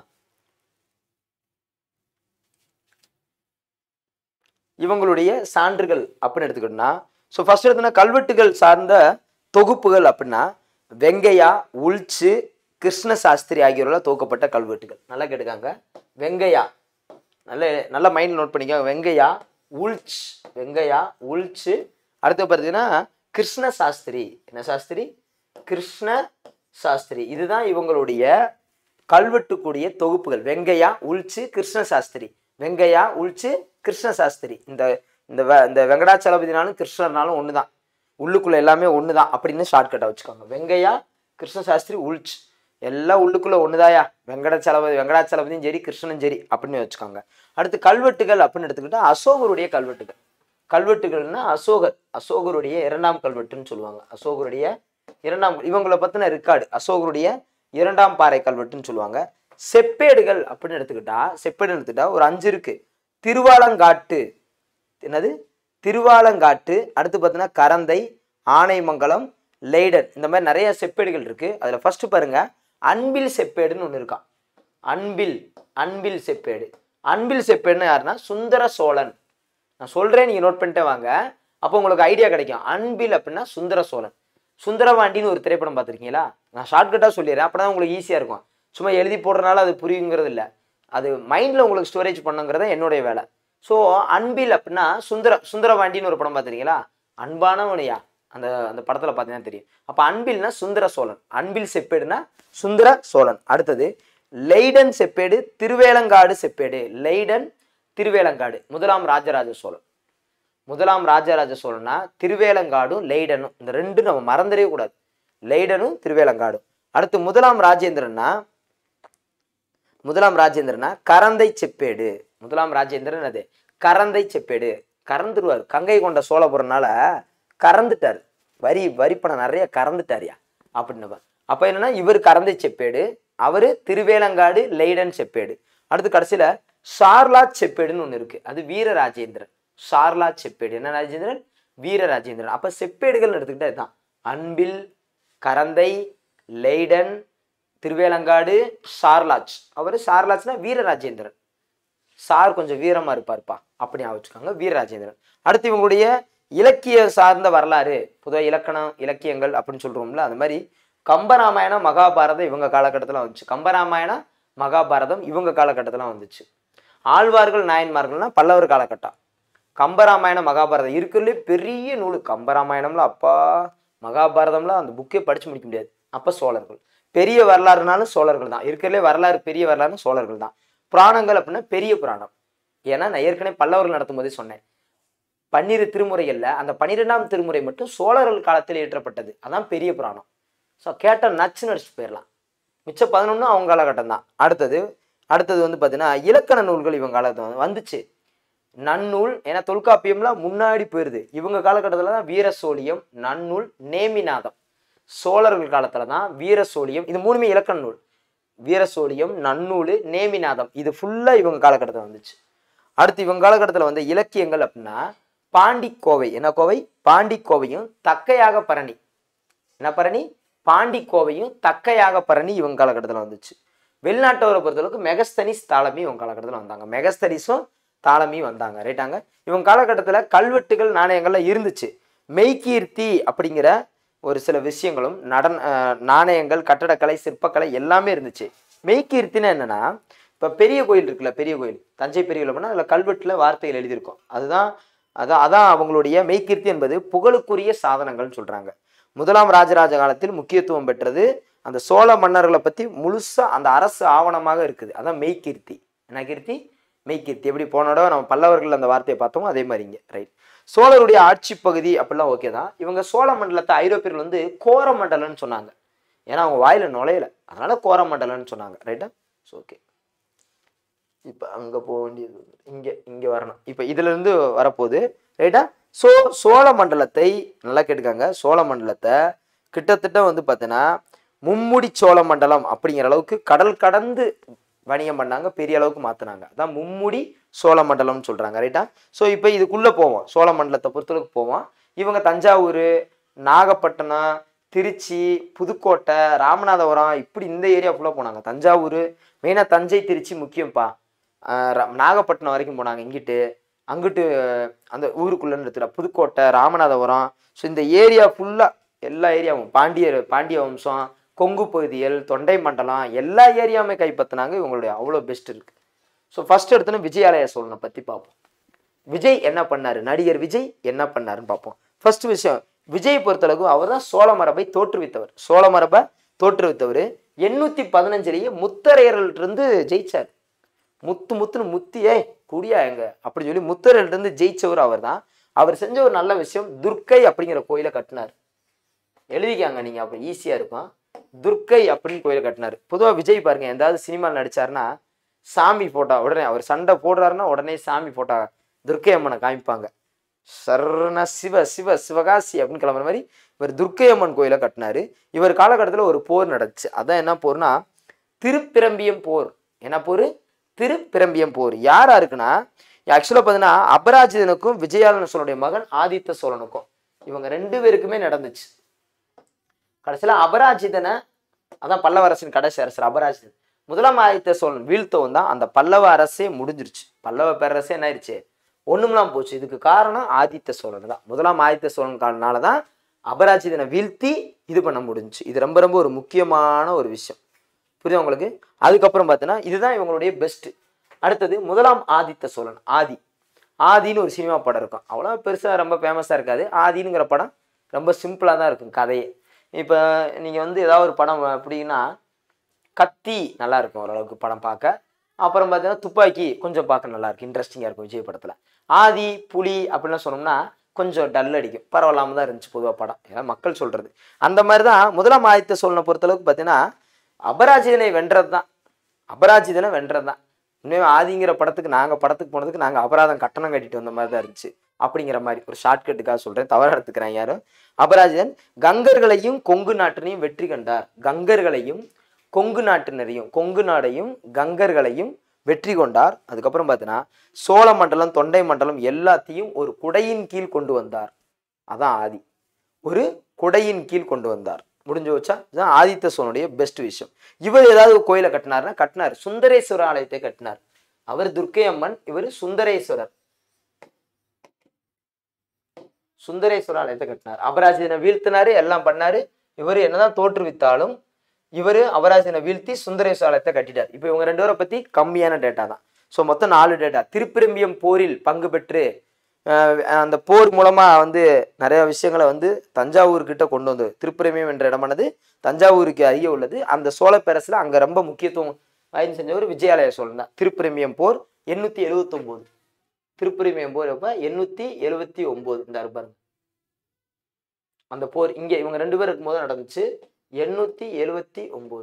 [SPEAKER 1] இவங்களுடைய சான்றுகள் அப்படின்னு எடுத்துக்கிட்டோம்னா ஸோ ஃபர்ஸ்ட் எடுத்தோம்னா கல்வெட்டுகள் சார்ந்த தொகுப்புகள் அப்படின்னா வெங்கையா உள்ச்சு கிருஷ்ண சாஸ்திரி ஆகியோரால் தொகுக்கப்பட்ட கல்வெட்டுகள் நல்லா கேட்டுக்காங்க வெங்கையா நல்ல நல்ல மைண்ட் நோட் பண்ணிக்கோங்க வெங்கையா உள்ச் வெங்கையா உள்ச்சு அடுத்து பார்த்தீங்கன்னா கிருஷ்ண சாஸ்திரி என்ன சாஸ்திரி கிருஷ்ண சாஸ்திரி இதுதான் இவங்களுடைய கல்வெட்டுக்கூடிய தொகுப்புகள் வெங்கையா உள்ச்சு கிருஷ்ண சாஸ்திரி வெங்கையா உள்ச்சு கிருஷ்ண சாஸ்திரி இந்த இந்த வெ- இந்த வெங்கடாச்சலபதினாலும் கிருஷ்ணர்னாலும் ஒன்று தான் உள்ளுக்குள்ள எல்லாமே ஒன்று தான் அப்படின்னு ஷார்ட்கட்டாக வச்சுக்கோங்க வெங்கையா கிருஷ்ண சாஸ்திரி உள்ச் எல்லாம் உள்ளுக்குள்ள ஒண்ணுதாயா வெங்கடாச்சலபதி வெங்கடாச்சலபதியும் சரி கிருஷ்ணனும் சரி அப்படின்னு வச்சுக்கோங்க அடுத்து கல்வெட்டுகள் அப்படின்னு எடுத்துக்கிட்டா அசோகருடைய கல்வெட்டுகள் கல்வெட்டுகள்னா அசோகர் அசோகருடைய இரண்டாம் கல்வெட்டுன்னு சொல்லுவாங்க அசோகருடைய இரண்டாம் இவங்களை பத்தின ரெக்கார்டு அசோகருடைய இரண்டாம் பாறை கல்வெட்டுன்னு சொல்லுவாங்க செப்பேடுகள் அப்படின்னு எடுத்துக்கிட்டா செப்பேடு எடுத்துக்கிட்டா ஒரு அஞ்சு இருக்கு திருவாலங்காட்டு என்னது திருவாலங்காட்டு அடுத்து பார்த்தீங்கன்னா கரந்தை ஆனைமங்கலம் லைடன் இந்த மாதிரி நிறைய செப்பேடுகள் இருக்கு அதில் ஃபர்ஸ்ட் பாருங்க அன்பில் செப்பேடுன்னு ஒன்று இருக்கான் அன்பில் அன்பில் செப்பேடு அன்பில் செப்பேடுன்னு யாருன்னா சுந்தர சோழன் நான் சொல்றேன் நீங்க நோட் பண்ணிட்டே வாங்க அப்போ உங்களுக்கு ஐடியா கிடைக்கும் அன்பில் அப்படின்னா சுந்தர சோழன் சுந்தரவாண்டின்னு ஒரு திரைப்படம் பார்த்துருக்கீங்களா நான் ஷார்ட்கட்டாக சொல்லிடுறேன் அப்பதான் உங்களுக்கு ஈஸியாக இருக்கும் சும்மா எழுதி போடுறதுனால அது புரியுங்கிறது இல்லை அது மைண்டில் உங்களுக்கு ஸ்டோரேஜ் பண்ணுங்கிறது என்னுடைய வேலை ஸோ அன்பில் அப்படின்னா சுந்தர சுந்தரவாண்டின்னு ஒரு படம் பார்த்துருக்கீங்களா அன்பானவனையா அந்த அந்த படத்தில் பார்த்தீங்கன்னா தெரியும் அப்போ அன்பில்னா சுந்தர சோழன் அன்பில் செப்பேடுனா சுந்தர சோழன் அடுத்தது லைடன் செப்பேடு திருவேலங்காடு செப்பேடு லைடன் திருவேலங்காடு முதலாம் ராஜராஜ சோழன் முதலாம் ராஜராஜ சோழனா திருவேலங்காடும் லைடனும் இந்த ரெண்டும் நம்ம மறந்துடவே கூடாது லைடனும் திருவேலங்காடும் அடுத்து முதலாம் ராஜேந்திரன்னா முதலாம் ராஜேந்திரனா கரந்தை செப்பேடு முதலாம் ராஜேந்திரன் அது கரந்தை செப்பேடு கறந்துருவார் கங்கை கொண்ட சோழபுரம்னால கறந்துட்டார் வரி வரிப்பணம் நிறைய கறந்துட்டாரியா அப்படின்னு அப்ப என்னன்னா இவர் கரந்தை செப்பேடு அவரு திருவேலங்காடு லைடன் செப்பேடு அடுத்து கடைசியில ஷார்லா செப்பேடுன்னு ஒண்ணு இருக்கு அது வீரராஜேந்திரன் ஷார்லா செப்பேடு என்ன ராஜேந்திரன் வீரராஜேந்திரன் அப்ப செப்பேடுகள் எடுத்துக்கிட்டா இதுதான் அன்பில் கரந்தை லைடன் திருவேலங்காடு ஷார்லாச் அவர் ஷார்லாச்னா வீரராஜேந்திரன் சார் கொஞ்சம் வீரமா இருப்பார்ப்பா அப்படி வச்சுக்கோங்க வீரராஜேந்திரன் அடுத்து இவங்களுடைய இலக்கிய சார்ந்த வரலாறு புத இலக்கணம் இலக்கியங்கள் அப்படின்னு சொல்றோம்ல அந்த மாதிரி கம்பராமாயணம் மகாபாரதம் இவங்க காலகட்டத்தில் வந்துச்சு கம்பராமாயணம் மகாபாரதம் இவங்க காலகட்டத்தில் வந்துச்சு ஆழ்வார்கள் நாயன்மார்கள்னா பல்லவர் காலகட்டம் கம்பராமாயணம் மகாபாரதம் இருக்கிறதுலே பெரிய நூல் கம்பராமாயணம்ல அப்பா மகாபாரதம்லாம் அந்த புக்கே படிச்சு முடிக்க முடியாது அப்போ சோழர்கள் பெரிய வரலாறுனாலும் சோழர்கள் தான் இருக்கிறதுலே வரலாறு பெரிய வரலாறுன்னு சோழர்கள் தான் புராணங்கள் அப்படின்னா பெரிய புராணம் ஏன்னா நான் ஏற்கனவே பல்லவர்கள் நடத்தும் போதே சொன்னேன் பன்னிரு திருமுறைகள்ல அந்த பன்னிரெண்டாம் திருமுறை மட்டும் சோழர்கள் காலத்தில் இயற்றப்பட்டது அதான் பெரிய புராணம் ஸோ கேட்ட நச்சு நடிச்சு போயிடலாம் மிச்சம் பதினொன்று அவங்க காலகட்டம் தான் அடுத்தது அடுத்தது வந்து பார்த்தீங்கன்னா இலக்கண நூல்கள் இவங்க காலத்தில் வந்துச்சு நன்னூல் ஏன்னா தொல்காப்பியம்லாம் முன்னாடி போயிருது இவங்க காலகட்டத்தில் தான் வீரசோழியம் நன்னூல் நேமிநாதம் சோழர்கள் காலத்தில் தான் வீரசோழியம் இது மூணுமே இலக்கண நூல் வீரசோழியம் நன்னூல் நேமிநாதம் இது ஃபுல்லாக இவங்க காலகட்டத்தில் வந்துச்சு அடுத்து இவங்க காலகட்டத்தில் வந்த இலக்கியங்கள் அப்படின்னா பாண்டிக்கோவை என்ன கோவை பாண்டிக்கோவையும் தக்கையாக பரணி என்ன பரணி பாண்டிக்கோவையும் தக்கையாக பரணி இவங்க காலகட்டத்தில் வந்துச்சு வெளிநாட்டவரை பொறுத்தளவுக்கு மெகஸ்தனிஸ் தாளமி இவங்க காலகட்டத்தில் வந்தாங்க மெகஸ்தனிஸும் தாளமி வந்தாங்க ரைட்டாங்க இவங்க காலகட்டத்தில் கல்வெட்டுகள் நாணயங்கள்லாம் இருந்துச்சு மெய்கீர்த்தி அப்படிங்கிற ஒரு சில விஷயங்களும் நடன அஹ், நாணயங்கள் கட்டடக்கலை சிற்பக்கலை எல்லாமே இருந்துச்சு மெய்கீர்த்தின்னா என்னன்னா இப்போ பெரிய கோயில் இருக்குல்ல பெரிய கோயில் தஞ்சை பெரிய கோயில் அப்படின்னா அதில் கல்வெட்டில் வார்த்தைகள் எழுதியிருக்கும் அதுதான் அதான் அதான் அவங்களுடைய மெய்கீர்த்தி என்பது புகழுக்குரிய சாதனங்கள்னு சொல்றாங்க முதலாம் ராஜராஜ காலத்தில் முக்கியத்துவம் பெற்றது அந்த சோழ மன்னர்களை பத்தி முழுசா அந்த அரசு ஆவணமாக இருக்குது அதான் மெய்கீர்த்தி என்ன கீர்த்தி மெய்கீர்த்தி எப்படி போன தடவை நம்ம பல்லவர்கள் அந்த வார்த்தையை பார்த்தோமோ அதே மாதிரி இங்க ரைட் சோழருடைய ஆட்சி பகுதி அப்படிலாம் ஓகே தான் இவங்க சோழ மண்டலத்தை ஐரோப்பியர்கள் வந்து கோரமண்டலம்னு சொன்னாங்க ஏன்னா அவங்க வாயில நுழையல அதனால கோரமண்டலம்னு சொன்னாங்க ரைட்டா ஓகே இப்போ அங்கே போக வேண்டியது இங்கே இங்கே வரணும் இப்போ இதிலிருந்து வரப்போகுது ரைட்டா ஸோ சோழ மண்டலத்தை நல்லா கேட்டுக்காங்க சோழ மண்டலத்தை கிட்டத்தட்ட வந்து பார்த்தீங்கன்னா மும்முடி சோழ மண்டலம் அப்படிங்கிற அளவுக்கு கடல் கடந்து வணிகம் பண்ணாங்க பெரிய அளவுக்கு மாற்றினாங்க அதான் மும்முடி சோழ மண்டலம்னு சொல்கிறாங்க ரைட்டா ஸோ இப்போ இதுக்குள்ளே போவோம் சோழ மண்டலத்தை பொறுத்தளவுக்கு போவோம் இவங்க தஞ்சாவூர் நாகப்பட்டினம் திருச்சி புதுக்கோட்டை ராமநாதபுரம் இப்படி இந்த ஏரியா ஃபுல்லாக போனாங்க தஞ்சாவூர் மெயினாக தஞ்சை திருச்சி முக்கியம்ப்பா ஆஹ் ரா- நாகப்பட்டினம் வரைக்கும் போனாங்க இங்கிட்டு அங்கிட்டு அந்த ஊருக்குள்ளன்னு எடுத்துட்டா புதுக்கோட்டை ராமநாதபுரம் ஸோ இந்த ஏரியா ஃபுல்லாக எல்லா ஏரியாவும் பாண்டியர் பாண்டிய வம்சம் கொங்கு பகுதிகள் தொண்டை மண்டலம் எல்லா ஏரியாவுமே கைப்பற்றினாங்க இவங்களுடைய அவ்வளோ பெஸ்ட் இருக்கு ஸோ ஃபர்ஸ்ட் எடுத்தோன்னா விஜயாலய சோழனை பற்றி பார்ப்போம் விஜய் என்ன பண்ணாரு நடிகர் விஜய் என்ன பண்ணாருன்னு பார்ப்போம் ஃபர்ஸ்ட் விஷயம் விஜய் பொறுத்தளவு அவர் தான் சோழ மரபை தோற்றுவித்தவர் சோழ மரபை தோற்றுவித்தவர் எண்ணூத்தி பதினஞ்சுலேயே முத்தரையர்கள்ட்ட இருந்து ஜெயிச்சார் முத்து முத்துன்னு முத்தி ஏய் குடியா எங்க அப்படி சொல்லி முத்தரையர்கள்ட்ட இருந்து ஜெயிச்சவர் அவர் தான் அவர் செஞ்ச ஒரு நல்ல விஷயம் துர்க்கை அப்படிங்கிற கோயிலை கட்டினார் எழுதிக்காங்க நீங்க அப்போ ஈஸியா இருக்கும் துர்க்கை அப்படின்னு கோயில் கட்டினாரு பொதுவா விஜய் பாருங்க எந்தாவது சினிமாவில் நடிச்சாருன்னா சாமி போட்டோ உடனே அவர் சண்டை போடுறாருன்னா உடனே சாமி போட்டோ துர்க்கை அம்மனை காமிப்பாங்க சரண சிவ சிவ சிவகாசி அப்படின்னு கிளம்புற மாதிரி இவர் துர்க்கை அம்மன் கோயிலை கட்டினாரு இவர் காலகட்டத்தில் ஒரு போர் நடந்துச்சு அதான் என்ன போர்னா திருப்பிரம்பியம் போர் என்ன போர் திருப்பிரம்பியம் போர் யாரா இருக்குன்னா ஆக்சுவலாக பார்த்தீங்கன்னா அபராஜிதனுக்கும் விஜயாலன சோழனுடைய மகன் ஆதித்த சோழனுக்கும் இவங்க ரெண்டு பேருக்குமே நடந்துச்சு கடைசியில் அபராஜிதனை அதான் பல்லவ அரசின் கடைசி அரசர் அபராஜிதன் முதலாம் ஆதித்த சோழன் வீழ்த்தவும் தான் அந்த பல்லவ அரசே முடிஞ்சிருச்சு பல்லவ பேரரசே என்ன ஆயிடுச்சு ஒண்ணுமெல்லாம் போச்சு இதுக்கு காரணம் ஆதித்த சோழன் தான் முதலாம் ஆதித்த சோழன் காலனால தான் அபராஜிதனை வீழ்த்தி இது பண்ண முடிஞ்சுச்சு இது ரொம்ப ரொம்ப ஒரு முக்கியமான ஒரு விஷயம் புரியுதா உங்களுக்கு அதுக்கப்புறம் பார்த்தீங்கன்னா இதுதான் இவங்களுடைய பெஸ்ட் அடுத்தது முதலாம் ஆதித்த சோழன் ஆதி ஆதின்னு ஒரு சினிமா படம் இருக்கும் அவ்வளோ பெருசாக ரொம்ப ஃபேமஸாக இருக்காது ஆதினுங்கிற படம் ரொம்ப சிம்பிளாக தான் இருக்கும் கதையே இப்போ நீங்கள் வந்து ஏதாவது ஒரு படம் அப்படின்னா கத்தி நல்லா இருக்கும் ஓரளவுக்கு படம் பார்க்க அப்புறம் பார்த்தீங்கன்னா துப்பாக்கி கொஞ்சம் பார்க்க நல்லா இருக்கும் இன்ட்ரெஸ்டிங்காக இருக்கும் விஜய் படத்தில் ஆதி புலி அப்படிலாம் சொன்னோம்னா கொஞ்சம் டல் அடிக்கும் பரவாயில்லாம தான் இருந்துச்சு பொதுவாக படம் ஏன்னா மக்கள் சொல்கிறது அந்த மாதிரி தான் முதலாம் ஆதித்த சோழனை பொறுத்தளவுக்கு பார்த்தீங்கன்னா அபராஜிதனை வென்றது தான் அபராஜிதனை வென்றது தான் உண்மையாக ஆதிங்கிற படத்துக்கு நாங்கள் படத்துக்கு போனதுக்கு நாங்கள் அபராதம் கட்டணம் கட்டிட்டு வந்த மாதிரி தான் இருந்துச்சு அப்படிங்கிற மாதிரி ஒரு ஷார்ட்கட்டுக்காக சொல்கிறேன் தவறாக எடுத்துக்கிறேன் யாரும் அபராஜிதன் கங்கர்களையும் கொங்கு நாட்டினையும் வெற்றி கண்டார் கங்கர்களையும் கொங்கு நாட்டினரையும் கொங்கு நாடையும் கங்கர்களையும் வெற்றி கொண்டார் அதுக்கப்புறம் பார்த்தீங்கன்னா சோழ மண்டலம் தொண்டை மண்டலம் எல்லாத்தையும் ஒரு குடையின் கீழ் கொண்டு வந்தார் அதான் ஆதி ஒரு குடையின் கீழ் கொண்டு வந்தார் முடிஞ்சு வச்சா இதுதான் ஆதித்த சோழனுடைய பெஸ்ட் விஷயம் இவர் ஏதாவது ஒரு கோயிலை கட்டினார்னா கட்டினார் சுந்தரேஸ்வர ஆலயத்தை கட்டினார் அவர் துர்க்கை அம்மன் இவர் சுந்தரேஸ்வரர் சுந்தரேஸ்வர ஆலயத்தை கட்டினார் அபராஜிதனை வீழ்த்தினாரு எல்லாம் பண்ணாரு இவர் என்னதான் தோற்றுவித்தாலும் இவர் அபராஜிதனை வீழ்த்தி சுந்தரேஸ்வர ஆலயத்தை கட்டிட்டார் இப்போ இவங்க ரெண்டு பேரை பத்தி கம்மியான டேட்டா தான் ஸோ மொத்தம் நாலு டேட்டா திருப்பிரம்பியம் போரில் பங்கு பெற்று அஹ், அந்த போர் மூலமா வந்து நிறைய விஷயங்களை வந்து தஞ்சாவூர் கிட்ட கொண்டு வந்து திருப்பிரம்பியம் என்ற இடமானது தஞ்சாவூருக்கு அருகே உள்ளது அந்த சோழ பேரரசுல அங்க ரொம்ப முக்கியத்துவம் வாய்ந்து செஞ்சவர் விஜயாலய சோழன் தான் திருப்பிரம்பியம் போர் எண்ணூத்தி எழுவத்தொம்போது திருப்பிரம்பியம் போர் எப்ப எண்ணூத்தி எழுவத்தி ஒன்பது இந்த பாருங்க அந்த போர் இங்க இவங்க ரெண்டு பேர் இருக்கும்போது நடந்துச்சு எண்ணூத்தி எழுவத்தி ஒன்பது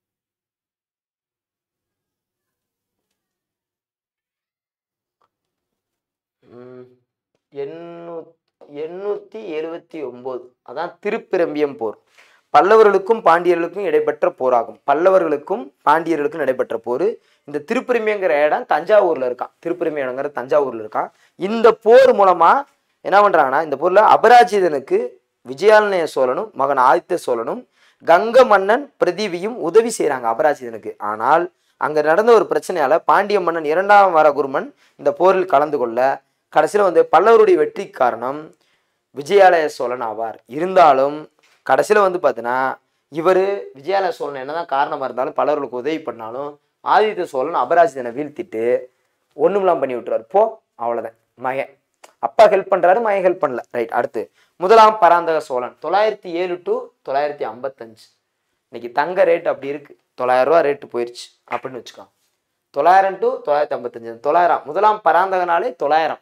[SPEAKER 1] எண்ணூ எண்ணூத்தி எழுவத்தி ஒன்பது அதான் திருப்பிரம்பியம் போர் பல்லவர்களுக்கும் பாண்டியர்களுக்கும் இடைப்பெற்ற போராகும் பல்லவர்களுக்கும் பாண்டியர்களுக்கும் நடைபெற்ற போர் இந்த திருப்பிரம்பியங்கிற இடம் தஞ்சாவூர்ல இருக்கான் திருப்பிரம்பியங்கிற தஞ்சாவூர்ல இருக்கான் இந்த போர் மூலமா என்ன பண்றாங்கன்னா இந்த போர்ல அபராஜிதனுக்கு விஜயாலய சோழனும் மகன் ஆதித்த சோழனும் கங்க மன்னன் பிரதீவியும் உதவி செய்றாங்க அபராஜிதனுக்கு ஆனால் அங்க நடந்த ஒரு பிரச்சனையால பாண்டிய மன்னன் இரண்டாம் வரகுருமன் இந்த போரில் கலந்து கொள்ள கடைசியில் வந்து பல்லவருடைய வெற்றிக்கு காரணம் விஜயாலய சோழன் ஆவார் இருந்தாலும் கடைசியில் வந்து பார்த்தீங்கன்னா இவர் விஜயாலய சோழன் என்னதான் காரணமாக இருந்தாலும் பல்லவர்களுக்கு உதவி பண்ணாலும் ஆதித்த சோழன் அபராஜிதனை வீழ்த்திட்டு ஒண்ணுமெல்லாம் பண்ணி விட்டுறாரு போ அவ்வளோதான் மகன் அப்பா ஹெல்ப் பண்றாரு மகன் ஹெல்ப் பண்ணல ரைட் அடுத்து முதலாம் பராந்தக சோழன் தொள்ளாயிரத்தி ஏழு டு தொள்ளாயிரத்தி ஐம்பத்தஞ்சு இன்னைக்கு தங்க ரேட் அப்படி இருக்கு தொள்ளாயிரம் ரூபா ரேட்டு போயிடுச்சு அப்படின்னு வச்சுக்கோ தொள்ளாயிரம் டு தொள்ளாயிரத்தி ஐம்பத்தஞ்சு தொள்ளாயிரம் முதலாம் பராந்தகனாலே தொள்ளாயிரம்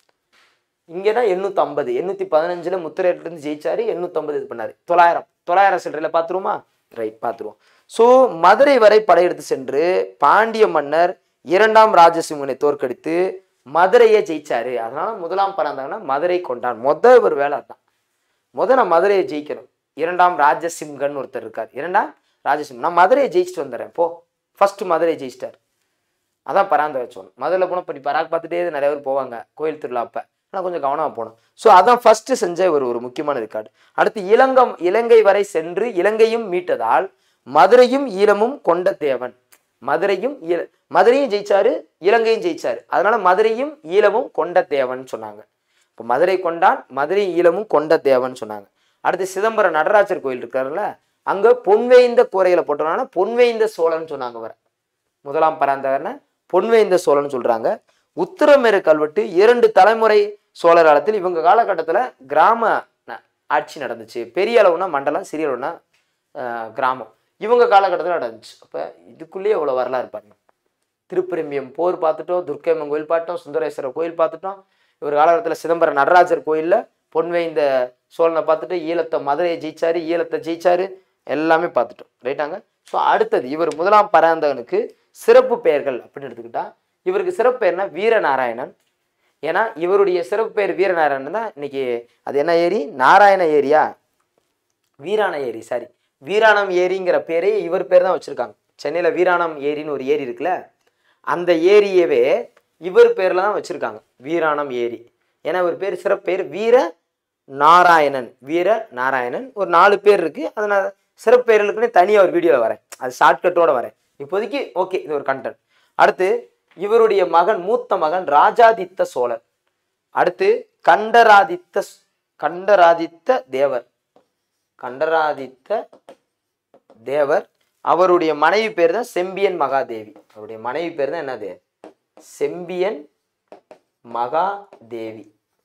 [SPEAKER 1] இங்கன்னா எண்ணூத்தி ஐம்பது எண்ணூத்தி பதினஞ்சுல முத்திரையில இருந்து ஜெயிச்சாரு எண்ணூத்தி ஐம்பது இது பண்ணாரு தொள்ளாயிரம் தொள்ளாயிரம் சில்லறையில பாத்துருவோமா ரைட் பாத்துருவோம் ஸோ மதுரை வரை படையெடுத்து சென்று பாண்டிய மன்னர் இரண்டாம் ராஜசிம்மனை தோற்கடித்து மதுரையை ஜெயிச்சாரு அதனால முதலாம் பராந்தகனா மதுரை கொண்டான் முத ஒரு வேலை தான் முத நான் மதுரையை ஜெயிக்கணும் இரண்டாம் ராஜசிம்கன் ஒருத்தர் இருக்கார் இரண்டாம் ராஜசிம் நான் மதுரையை ஜெயிச்சுட்டு வந்துடுறேன் போ ஃபர்ஸ்ட் மதுரையை ஜெயிச்சிட்டார் அதான் பராந்தக சோழன் மதுரையில் போனால் இப்படி பராக் பார்த்துட்டே நிறைய பேர் போவாங்க கோயில் திருவிழா அப்போ ஆனால் கொஞ்சம் கவனமாக போகணும் ஸோ அதான் ஃபர்ஸ்ட் செஞ்ச ஒரு ஒரு முக்கியமான ரெக்கார்டு அடுத்து இலங்கம் இலங்கை வரை சென்று இலங்கையும் மீட்டதால் மதுரையும் ஈழமும் கொண்ட தேவன் மதுரையும் ஈழ மதுரையும் ஜெயிச்சாரு இலங்கையும் ஜெயிச்சாரு அதனால மதுரையும் ஈழமும் கொண்ட தேவன் சொன்னாங்க இப்போ மதுரை கொண்டான் மதுரை ஈழமும் கொண்ட தேவன் சொன்னாங்க அடுத்து சிதம்பரம் நடராஜர் கோயில் இருக்காருல்ல அங்க பொன்வேய்ந்த கூரையில போட்டோம்னா பொன்வேய்ந்த சோழன் சொன்னாங்க வர முதலாம் பராந்தகர்னு பொன்வேய்ந்த சோழன் சொல்றாங்க உத்திரமேரு கல்வெட்டு இரண்டு தலைமுறை சோழர் காலத்தில் இவங்க காலகட்டத்தில் கிராம ந- ஆட்சி நடந்துச்சு பெரிய அளவுனா மண்டலம் சிறிய அளவுனா ஆஹ், கிராமம் இவங்க காலகட்டத்தில் நடந்துச்சு அப்போ இதுக்குள்ளேயே எவ்வளோ வரலாறு பாருங்க திருப்பெரும்பியம் போர் பார்த்துட்டோம் துர்க்கைம்மன் கோயில் பார்த்தோம் சுந்தரேஸ்வரர் கோயில் பார்த்துட்டோம் இவர் காலகட்டத்தில் சிதம்பரம் நடராஜர் கோயிலில் பொன்வேய்ந்த சோழனை பார்த்துட்டு ஈழத்தை மதுரையை ஜெயிச்சாரு ஈழத்தை ஜெயிச்சாரு எல்லாமே பார்த்துட்டோம் ரைட்டாங்க ஸோ அடுத்தது இவர் முதலாம் பராந்தகனுக்கு சிறப்பு பெயர்கள் அப்படின்னு எடுத்துக்கிட்டா இவருக்கு சிறப்பு பெயர்னா வீரநாராயணன் ஏன்னா இவருடைய சிறப்பு பெயர் வீரநாராயணன் தான் இன்னைக்கு அது என்ன ஏரி நாராயண ஏரியா வீராண ஏரி சாரி வீராணம் ஏரிங்கிற பேரே இவர் பேர் தான் வச்சுருக்காங்க சென்னையில் வீராணம் ஏரின்னு ஒரு ஏரி இருக்குல்ல அந்த ஏரியவே இவர் பேரில் தான் வச்சுருக்காங்க வீராணம் ஏரி ஏன்னா இவர் பேர் சிறப்பு பேர் வீர நாராயணன் வீர நாராயணன் ஒரு நாலு பேர் இருக்குது அதை நான் சிறப்பு பேர்களுக்குன்னு தனியாக ஒரு வீடியோவில் வரேன் அது ஷார்ட்கட்டோட வரேன் இப்போதைக்கு ஓகே இது ஒரு கண்டென்ட் அடுத்து இவருடைய மகன் மூத்த மகன் ராஜாதித்த சோழன் அடுத்து கண்டராதித்த கண்டராதித்த தேவர் கண்டராதித்த தேவர் அவருடைய மனைவி பேர் தான் செம்பியன் மகாதேவி அவருடைய மனைவி பேர் தான் என்னது செம்பியன் மகாதேவி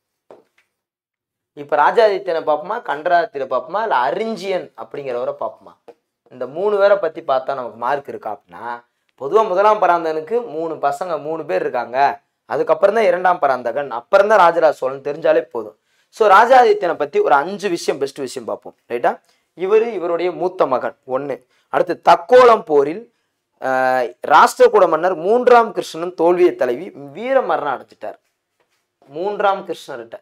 [SPEAKER 1] இப்ப ராஜாதித்யனை பார்ப்போமா கண்டராதித்யனை பார்ப்போமா இல்ல அரிஞ்சியன் அப்படிங்கிறவரை பார்ப்போமா இந்த மூணு பேரை பத்தி பார்த்தா நமக்கு மார்க் இருக்கா அப்படின்னா பொதுவா முதலாம் பராந்தகனுக்கு மூணு பசங்க மூணு பேர் இருக்காங்க அதுக்கப்புறம் தான் இரண்டாம் பராந்தகன் அப்புறம் தான் ராஜராஜ சோழன் தெரிஞ்சாலே போதும் ஸோ ராஜாதித்யனை பத்தி ஒரு அஞ்சு விஷயம் பெஸ்ட் விஷயம் பார்ப்போம் ரைட்டா இவர் இவருடைய மூத்த மகன் ஒன்று அடுத்து தக்கோலம் போரில் ஆஹ், ராஷ்டிரகூட மன்னர் மூன்றாம் கிருஷ்ணன் தோல்வியை தழுவி வீர மரணம் அடைஞ்சிட்டார் மூன்றாம் கிருஷ்ணர்கிட்ட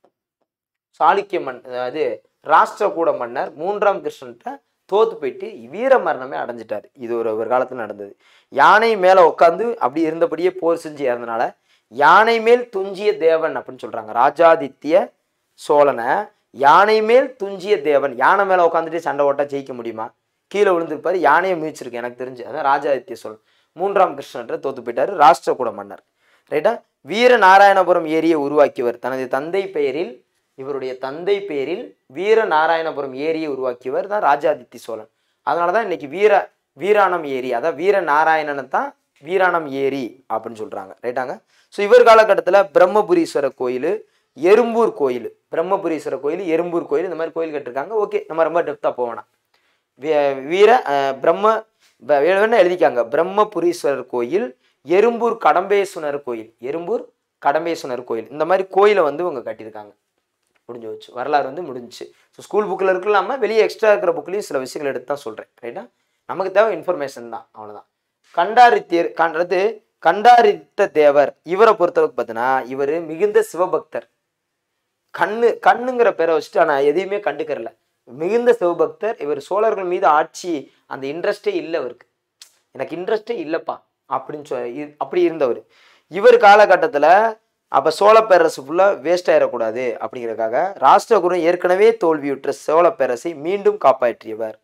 [SPEAKER 1] சாளுக்கிய மன் அதாவது ராஷ்டிரகூட மன்னர் மூன்றாம் கிருஷ்ணன்கிட்ட தோத்து போயிட்டு வீர மரணமே அடைஞ்சிட்டார் இது ஒரு ஒரு காலத்தில் நடந்தது யானை மேலே உட்காந்து அப்படி இருந்தபடியே போர் செஞ்சு இறந்தனால யானை மேல் துஞ்சிய தேவன் அப்படின்னு சொல்றாங்க ராஜாதித்ய சோழனை யானை மேல் துஞ்சிய தேவன் யானை மேலே உட்காந்துட்டு சண்டை ஓட்டா ஜெயிக்க முடியுமா கீழே விழுந்திருப்பாரு யானையை மிதிச்சிருக்கு எனக்கு தெரிஞ்சு அதான் ராஜாதித்ய சோழன் மூன்றாம் கிருஷ்ணன்ற தோத்து போயிட்டாரு ராஷ்டிரகூட மன்னர் ரைட்டா வீர நாராயணபுரம் ஏரியை உருவாக்கியவர் தனது தந்தை பெயரில் இவருடைய தந்தை பெயரில் வீர நாராயணபுரம் ஏரியை உருவாக்கியவர் தான் ராஜாதித்ய சோழன் அதனால தான் இன்னைக்கு வீர வீராணம் ஏரி அதான் வீர நாராயணனை தான் வீராணம் ஏரி அப்படின்னு சொல்றாங்க ரைட்டாங்க ஸோ இவர் காலகட்டத்தில் பிரம்மபுரீஸ்வரர் கோயில் எறும்பூர் கோயில் பிரம்மபுரீஸ்வரர் கோயில் எறும்பூர் கோயில் இந்த மாதிரி கோயில் கட்டிருக்காங்க ஓகே நம்ம ரொம்ப டெப்த்தாக போவேணாம் வி- வீர அஹ், பிரம்ம ப- வேணும்னா எழுதிக்காங்க பிரம்மபுரீஸ்வரர் கோயில் எறும்பூர் கடம்பேசுனர் கோயில் எறும்பூர் கடம்பேசுனர் கோயில் இந்த மாதிரி கோயிலை வந்து இவங்க கட்டியிருக்காங்க முடிஞ்சு வச்சு வரலாறு வந்து முடிஞ்சுச்சு ஸோ ஸ்கூல் புக்கில் இருக்கலாமல் வெளியே எக்ஸ்ட்ரா இருக்கிற புக்லேயும் சில விஷயங்கள் எடுத்து தான் சொல்கிறேன் ரைட்டா நமக்கு தேவை இன்ஃபர்மேஷன் தான் அவ்வளோதான் கண்டாரித்தியர் கண்டது கண்டாரித்த தேவர் இவரை பொறுத்தளவுக்கு பார்த்தீங்கன்னா இவர் மிகுந்த சிவபக்தர் கண்ணு கண்ணுங்கிற பேரை வச்சுட்டு ஆனால் எதையுமே கண்டுக்கறல மிகுந்த சிவபக்தர் இவர் சோழர்கள் மீது ஆட்சி அந்த இன்ட்ரெஸ்டே இல்லை அவருக்கு எனக்கு இன்ட்ரெஸ்டே இல்லைப்பா அப்படின்னு சொ இ- அப்படி இருந்தவர் இவர் காலகட்டத்தில் அப்போ சோழ பேரரசு ஃபுல்லாக வேஸ்ட் ஆயிடக்கூடாது அப்படிங்கிறதுக்காக ராஷ்டிரகுரு ஏற்கனவே தோல்வியுற்ற சோழ பேரரசை மீண்டும் காப்பாற்றியவர்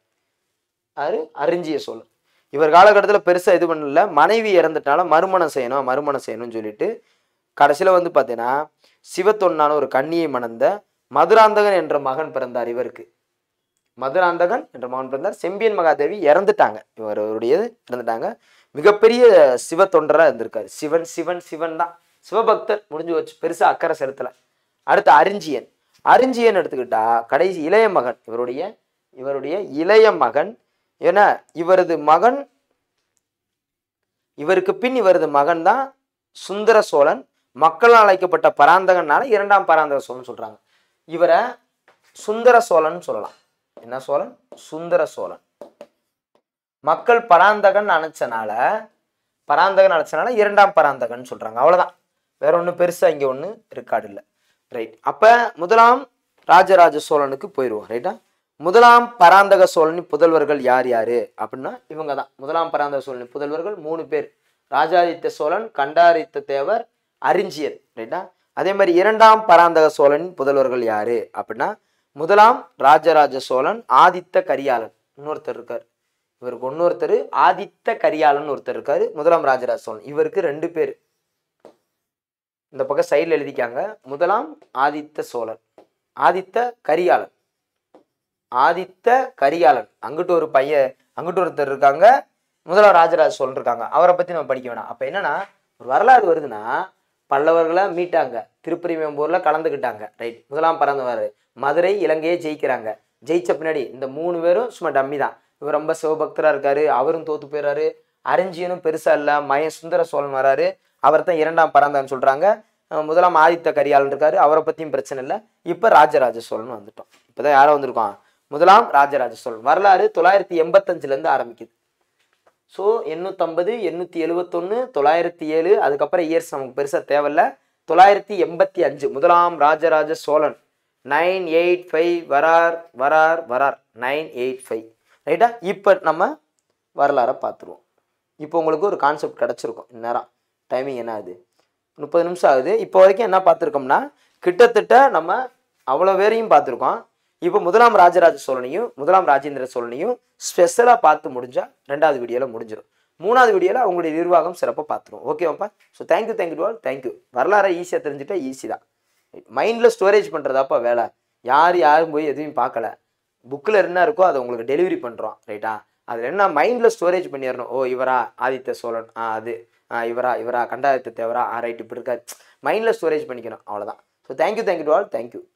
[SPEAKER 1] யாரு அரிஞ்சிய சோழர் இவர் காலகட்டத்தில் பெருசாக இது பண்ணல மனைவி இறந்துட்டால மறுமணம் செய்யணும் மறுமணம் செய்யணும்னு சொல்லிட்டு கடைசியில் வந்து பார்த்தீங்கன்னா சிவத்தொன்னான ஒரு கன்னியை மணந்த மதுராந்தகன் என்ற மகன் பிறந்தார் இவருக்கு மதுராந்தகன் என்ற மகன் பிறந்தார் செம்பியன் மகாதேவி இறந்துட்டாங்க இவருடைய இறந்துட்டாங்க மிகப்பெரிய சிவ தொண்டராக இருந்திருக்காரு சிவன் சிவன் சிவன் தான் சிவபக்தர் முடிஞ்சு வச்சு பெருசா அக்கறை செலுத்தல அடுத்து அரிஞ்சியன் அரிஞ்சியன் எடுத்துக்கிட்டா கடைசி இளைய மகன் இவருடைய இவருடைய இளைய மகன் ஏன்னா இவரது மகன் இவருக்கு பின் இவரது மகன் தான் சுந்தர சோழன் மக்களால் அழைக்கப்பட்ட பராந்தகனால இரண்டாம் பராந்தக சோழன் சொல்றாங்க இவரை சுந்தர சோழன் சொல்லலாம் என்ன சோழன் சுந்தர சோழன் மக்கள் பராந்தகன் அணைச்சனால பராந்தகன் அழைச்சனால இரண்டாம் பராந்தகன் சொல்றாங்க அவ்வளவுதான் வேற ஒன்றும் பெருசா இங்க ஒன்று ரெக்கார்டு இல்லை ரைட் அப்ப முதலாம் ராஜராஜ சோழனுக்கு போயிடுவோம் ரைட்டா முதலாம் பராந்தக சோழனின் புதல்வர்கள் யார் யாரு அப்படின்னா இவங்க தான் முதலாம் பராந்தக சோழனின் புதல்வர்கள் மூணு பேர் ராஜாதித்த சோழன் கண்டாதித்த தேவர் அரிஞ்சியர் ரைட்டா அதே மாதிரி இரண்டாம் பராந்தக சோழனின் புதல்வர்கள் யாரு அப்படின்னா முதலாம் ராஜராஜ சோழன் ஆதித்த கரியாளன் இன்னொருத்தர் இருக்கார் இவருக்கு இன்னொருத்தர் ஆதித்த கரியாளன் ஒருத்தர் இருக்காரு முதலாம் ராஜராஜ சோழன் இவருக்கு ரெண்டு பேர் இந்த பக்கம் சைடில் எழுதிக்காங்க முதலாம் ஆதித்த சோழன் ஆதித்த கரியாளன் ஆதித்த கரியாளன் அங்கிட்டு ஒரு பையன் அங்கிட்டு ஒருத்தர் இருக்காங்க முதலாம் ராஜராஜ சோழன் இருக்காங்க அவரை பத்தி நம்ம படிக்க வேணாம் அப்ப என்னன்னா ஒரு வரலாறு வருதுன்னா பல்லவர்களை மீட்டாங்க திருப்பரிவேம்பூர்ல கலந்துக்கிட்டாங்க ரைட் முதலாம் பறந்தவர் மதுரை இலங்கையை ஜெயிக்கிறாங்க ஜெயிச்ச பின்னாடி இந்த மூணு பேரும் சும்மா டம்மி தான் இவர் ரொம்ப சிவபக்தரா இருக்காரு அவரும் தோத்து போயிடுறாரு அரிஞ்சியனும் பெருசா இல்ல மய சுந்தர சோழன் வராரு அவர் தான் இரண்டாம் பராந்தகன் சொல்றாங்க அஹ் முதலாம் ஆதித்த கரியாளன் இருக்காரு அவரை பத்தியும் பிரச்சனை இல்லை இப்ப ராஜராஜ சோழன் வந்துட்டோம் இப்பதான் யாரோ வந்திருக்கோம் முதலாம் ராஜராஜ சோழன் வரலாறு தொள்ளாயிரத்தி எண்பத்தஞ்சுல இருந்து ஆரம்பிக்குது ஸோ எண்ணூற்றம்பது எண்ணூற்றி எழுவத்தொன்று தொள்ளாயிரத்தி ஏழு அதுக்கப்புறம் இயர்ஸ் நமக்கு பெருசாக தேவையில்ல தொள்ளாயிரத்தி எண்பத்தி அஞ்சு முதலாம் Rajaraja Cholan nine eight five வரார் வரார் வரார் நைன் எயிட் ஃபைவ் ரைட்டா இப்போ நம்ம வரலாறை பார்த்துருவோம் இப்போ உங்களுக்கு ஒரு கான்செப்ட் கிடச்சிருக்கும் இந்நேரம் டைமிங் என்ன ஆகுது முப்பது நிமிஷம் ஆகுது இப்போ வரைக்கும் என்ன பார்த்துருக்கோம்னா கிட்டத்தட்ட நம்ம அவ்வளோ பேரையும் பார்த்துருக்கோம் இப்போ முதலாம் ராஜராஜ சோழனையும் முதலாம் ராஜேந்திர சோழனையும் ஸ்பெஷலாக பார்த்து முடிஞ்சா ரெண்டாவது வீடியோவில் முடிஞ்சிடும் மூணாவது வீடியோவில் அவங்களுடைய நிர்வாகம் சிறப்பாக பார்த்துருவோம் ஓகேவாப்பா so thank you thank you all thank you வரலாறை ஈஸியாக தெரிஞ்சுட்டா ஈஸி தான் மைண்டில் ஸ்டோரேஜ் பண்ணுறதாப்பா வேலை யார் யாரும் போய் எதுவும் பார்க்கல புக்கில் என்ன இருக்கோ அதை உங்களுக்கு டெலிவரி பண்ணுறோம் ரைட்டா அதில் என்ன மைண்டில் ஸ்டோரேஜ் பண்ணிடணும் ஓ இவரா ஆதித்ய சோழன் ஆ அது ஆ இவரா இவரா கண்டாதித்த தேவரா ஆ ரைட் இப்படி இருக்காது மைண்டில் ஸ்டோரேஜ் பண்ணிக்கணும் அவ்வளோதான் so thank you thank you to all thank you